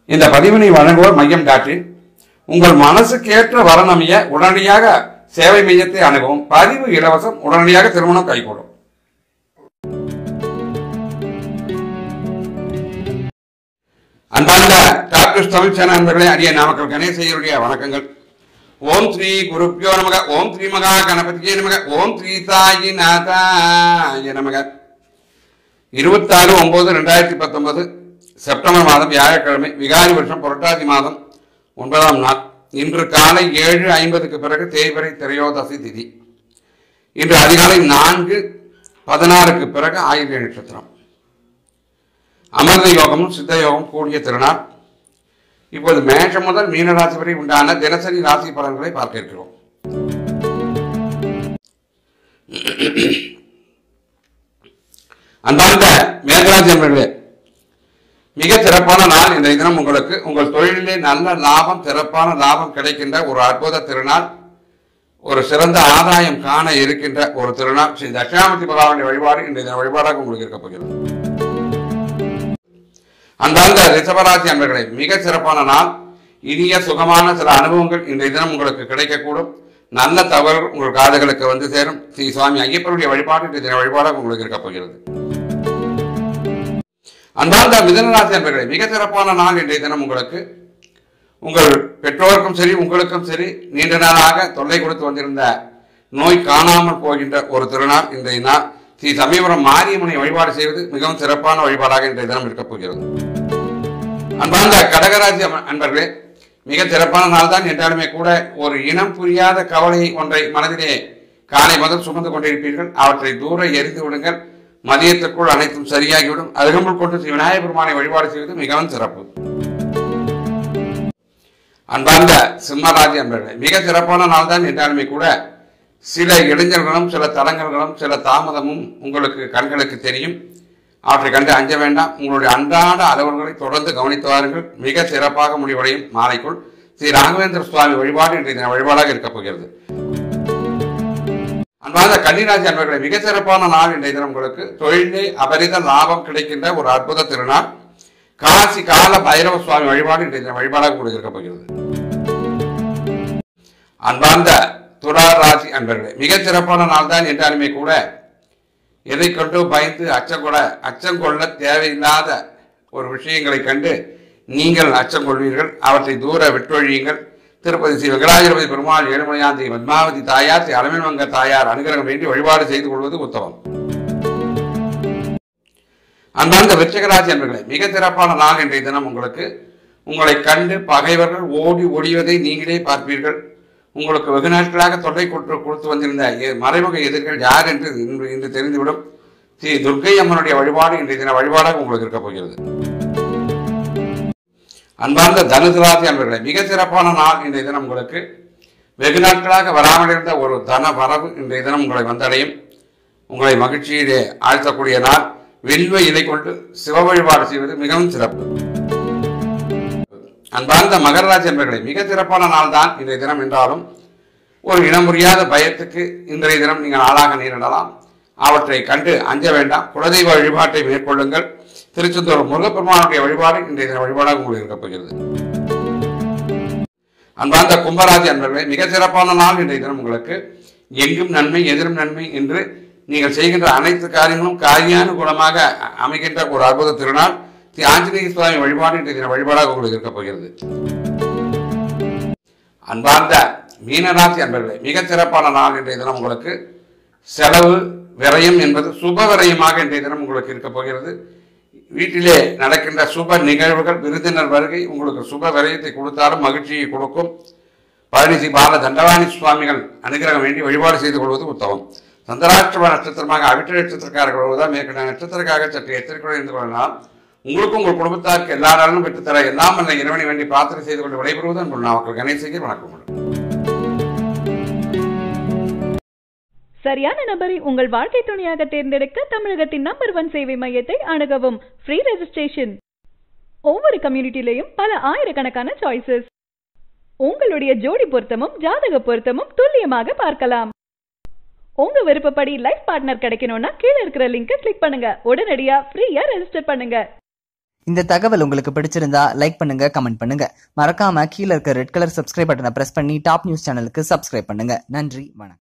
இந்த பதிவினை வழங்குவோர் மையம் டாக்டர் உங்கள் மனசுக்கேற்ற வரநமைய உடனடியாக சேவை மையத்தை அணுகவும் பதிவு இலவசம் உடனடியாக திருமணம் கைகூடும் அன்பார்ந்த டாக்டர் தமிழ் சேனல் நண்பர்களே அடிய நாமக்கல் கணேசையருடைய வணக்கங்கள் ஓம் ஸ்ரீ குருப்பியோ நமக ஓம் ஸ்ரீ மகா கணபதியே நமக ஓம் ஸ்ரீ சாயி நாதாய நமக இருபத்தாறு ஒன்பது ரெண்டாயிரத்தி பத்தொன்பது செப்டம்பர் மாதம் வியாழக்கிழமை விகாரி வருஷம் புரட்டாசி மாதம் ஒன்பதாம் நாள் இன்று காலை ஏழு ஐம்பதுக்கு பிறகு தேய்பிறை திரையோதசி திதி இன்று அதிகாலை நான்கு பதினாறுக்கு பிறகு ஆயுர்வேத நட்சத்திரம் அமிர்த யோகமும் சித்த யோகம் கூடிய திருநாள் இப்போது மேஷம் முதல் மீன ராசி வரை உண்டான தினசரி ராசி பலன்களை பார்க்க இருக்கிறோம் அன்பார்ந்த மேகராஜ் என்பர்களே மிக சிறப்பான நாள் இந்த தினம் உங்களுக்கு உங்கள் தொழிலிலே நல்ல லாபம் சிறப்பான லாபம் கிடைக்கின்ற ஒரு அற்புத திருநாள் ஒரு சிறந்த ஆதாயம் காண இருக்கின்ற ஒரு திருநாள் ஸ்ரீ தட்சிணாமூர்த்தி பகவானுடைய வழிபாடு இன்றைய தின வழிபாடாக உங்களுக்கு இருக்க போகிறது அன்பார்ந்த ரிஷபராசி அன்பர்களே மிக சிறப்பான நாள் இனிய சுகமான சில அனுபவங்கள் இன்றைய தினம் உங்களுக்கு கிடைக்கக்கூடும் நல்ல தகவல்கள் உங்கள் காதுகளுக்கு வந்து சேரும் ஸ்ரீ சுவாமி ஐயப்பனுடைய வழிபாடு இன்றைய தின வழிபாடாக உங்களுக்கு இருக்க போகிறது அன்பார்ந்த மிதனராசி அன்பர்களே மிக சிறப்பான நாள் இன்றைய தினம் உங்களுக்கு உங்கள் பெற்றோருக்கும் சரி உங்களுக்கும் சரி நீண்ட நாளாக தொல்லை கொடுத்து வந்திருந்த நோய் காணாமல் போகின்ற ஒரு திருநாள் இன்றைய நாள் ஸ்ரீ சமயபுரம் மாரியம்மனை வழிபாடு செய்வது மிகவும் சிறப்பான வழிபாடாக இன்றைய தினம் இருக்கப் போகிறது அன்பார்ந்த கடகராசி அம்ம- அன்பர்களே மிக சிறப்பான நாள் தான் என்றாலுமே கூட ஒரு இனம் புரியாத கவலை ஒன்றை மனதிலே காலை முதல் சுமந்து கொண்டிருப்பீர்கள் அவற்றை தூர எரிந்து விடுங்கள் மதியத்திற்குள் அனைத்தும் சரியாகிவிடும் அருகம்புல் கொண்டு ஸ்ரீ விநாயகர் பெருமானை வழிபாடு செய்வது மிகவும் சிறப்பு அன்பார்ந்த சிம்மராஜி அன்பர்களே மிக சிறப்பான நாள் தான் என்றாலுமே கூட சில இளைஞர்களும் சில தடங்கல்களும் சில தாமதமும் உங்களுக்கு கண்களுக்கு தெரியும் அவற்றை கண்டு அஞ்ச வேண்டாம் உங்களுடைய அன்றாட அலுவல்களை தொடர்ந்து கவனித்து வாருங்கள் மிக சிறப்பாக முடிவடையும் மாலைக்குள் ஸ்ரீ ராகவேந்திர சுவாமி வழிபாடு இன்றைய தின வழிபாடாக இருக்கப் போகிறது அன்பார்ந்த கன்னிராசி அன்பர்களே மிக சிறப்பான நாள் இன்றைய தினம் உங்களுக்கு தொழிலே அபரித லாபம் கிடைக்கின்ற ஒரு அற்புத திருநாள் காசி கால பைரவ சுவாமி வழிபாடு இன்றைய தினம் வழிபாடாக உங்களுக்கு இருக்கப் போகிறது அன்பார்ந்த துலா ராசி அன்பர்களே மிக சிறப்பான நாள் தான் என்றாலுமே கூட எதை கொண்டு பயந்து அச்சங்கொள்ள அச்சங்கொள்ள தேவையில்லாத ஒரு விஷயங்களை கண்டு நீங்கள் அச்சம் கொள்வீர்கள் அவற்றை தூர விட்டொழியுங்கள் திருப்பதி ஸ்ரீ வெங்கடாஜலபதி பெருமாள் ஏழுமலையாந்தி பத்மாவதி தாயார் ஸ்ரீ அலமேல்வங்க தாயார் அனுகிரகம் வேண்டி வழிபாடு செய்து கொள்வது உத்தமம் அன்பார்ந்த விருச்சகராசி என்பர்களே மிக சிறப்பான நாள் இன்றைய தினம் உங்களுக்கு உங்களை கண்டு பகைவர்கள் ஓடி ஒளிவதை நீங்களே பார்ப்பீர்கள் உங்களுக்கு வெகு நாட்களாக தொல்லை கொடுத்து கொடுத்து வந்திருந்த எ- மறைமுக எதிர்கள் யார் என்று இன்று இன்று தெரிந்துவிடும் ஸ்ரீ துர்க்கை அம்மனுடைய வழிபாடு இன்றைய தின வழிபாடாக உங்களுக்கு இருக்க போகிறது அன்பார்ந்த தனுசு ராசி அன்பர்களே மிக சிறப்பான நாள் இன்றைய தினம் உங்களுக்கு வெகு நாட்களாக வராமல் இருந்த ஒரு தன வரவு இன்றைய தினம் உங்களை வந்தடையும் உங்களை மகிழ்ச்சியிலே ஆழ்த்தக்கூடிய நாள் வில்வ இலை கொண்டு சிவ வழிபாடு செய்வது மிகவும் சிறப்பு அன்பார்ந்த மகராஜ் என்பர்களே மிக சிறப்பான நாள் தான் இன்றைய தினம் என்றாலும் ஒரு இனம் புரியாத பயத்துக்கு இன்றைய தினம் நீங்கள் ஆளாக நேரிடலாம் அவற்றை கண்டு அஞ்ச வேண்டாம் குலதெய்வ வழிபாட்டை மேற்கொள்ளுங்கள் திருச்செந்தூர் முருகப்பெருமானுடைய வழிபாடு இன்றைய தின வழிபாடாக உங்களுக்கு இருக்கப் போகிறது அன்பார்ந்த கும்பராசி அன்பர்களே மிக சிறப்பான நாள் இன்றைய தினம் உங்களுக்கு எங்கும் நன்மை எதிரும் நன்மை என்று நீங்கள் செய்கின்ற அனைத்து காரியங்களும் காரியானுகூலமாக அமைகின்ற ஒரு அற்புத திருநாள் ஸ்ரீ ஆஞ்சநேய சுவாமி வழிபாடு இன்றைய தின வழிபாடாக உங்களுக்கு இருக்கப் போகிறது அன்பார்ந்த மீனராசி அன்பர்களே மிக சிறப்பான நாள் இன்றைய தினம் உங்களுக்கு செலவு விரயம் என்பது சுப விரயமாக இன்றைய தினம் உங்களுக்கு இருக்க போகிறது வீட்டிலே நடக்கின்ற சுப நிகழ்வுகள் விருந்தினர் வருகை உங்களுக்கு சுப விரயத்தை கொடுத்தாலும் மகிழ்ச்சியை கொடுக்கும் பழனிசி பால தண்டவாணி சுவாமிகள் அனுகிரகம் வேண்டி வழிபாடு செய்து கொள்வது உத்தமம் சந்திராஷ்டம நட்சத்திரமாக அவிட்ட நட்சத்திரக்காரர்கள் வருவதால் மேற்கண்ட நட்சத்திரக்காக சற்று எச்சரிக்கையுடன் இருந்து கொள்ளலாம் உங்களுக்கும் உங்கள் குடும்பத்தாருக்கு எல்லா நாளும் பெற்றுத்தர எல்லாம் அல்ல இறைவனை வேண்டி பிரார்த்தனை செய்து கொண்டு விடைபெறுவது அன்பு நாமக்கல் கணேசைக்கு வணக்கம் சரியான நபரை உங்கள் வாழ்க்கை துணையாக தேர்ந்தெடுக்க தமிழகத்தின் நம்பர் ஒன் சேவை மையத்தை அணுகவும் ஃப்ரீ ரெஜிஸ்ட்ரேஷன் ஒவ்வொரு கம்யூனிட்டிலையும் பல ஆயிரக்கணக்கான சாய்ஸஸ் உங்களுடைய ஜோடி பொருத்தமும் ஜாதக பொருத்தமும் துல்லியமாக பார்க்கலாம் உங்க விருப்பப்படி லைஃப் பார்ட்னர் கிடைக்கணும்னா கீழே இருக்கிற லிங்கை கிளிக் பண்ணுங்க உடனடியா ஃப்ரீயா ரெஜிஸ்டர் பண்ணுங்க இந்த தகவல் உங்களுக்கு பிடிச்சிருந்தா லைக் பண்ணுங்க கமெண்ட் பண்ணுங்க மறக்காம கீழே இருக்க ரெட் கலர் சப்ஸ்கிரைப் பட்டனை பிரஸ் பண்ணி டாப் நியூஸ் சேனலுக்கு சப்ஸ்கிரைப் பண்ணுங்க நன்றி வணக்கம்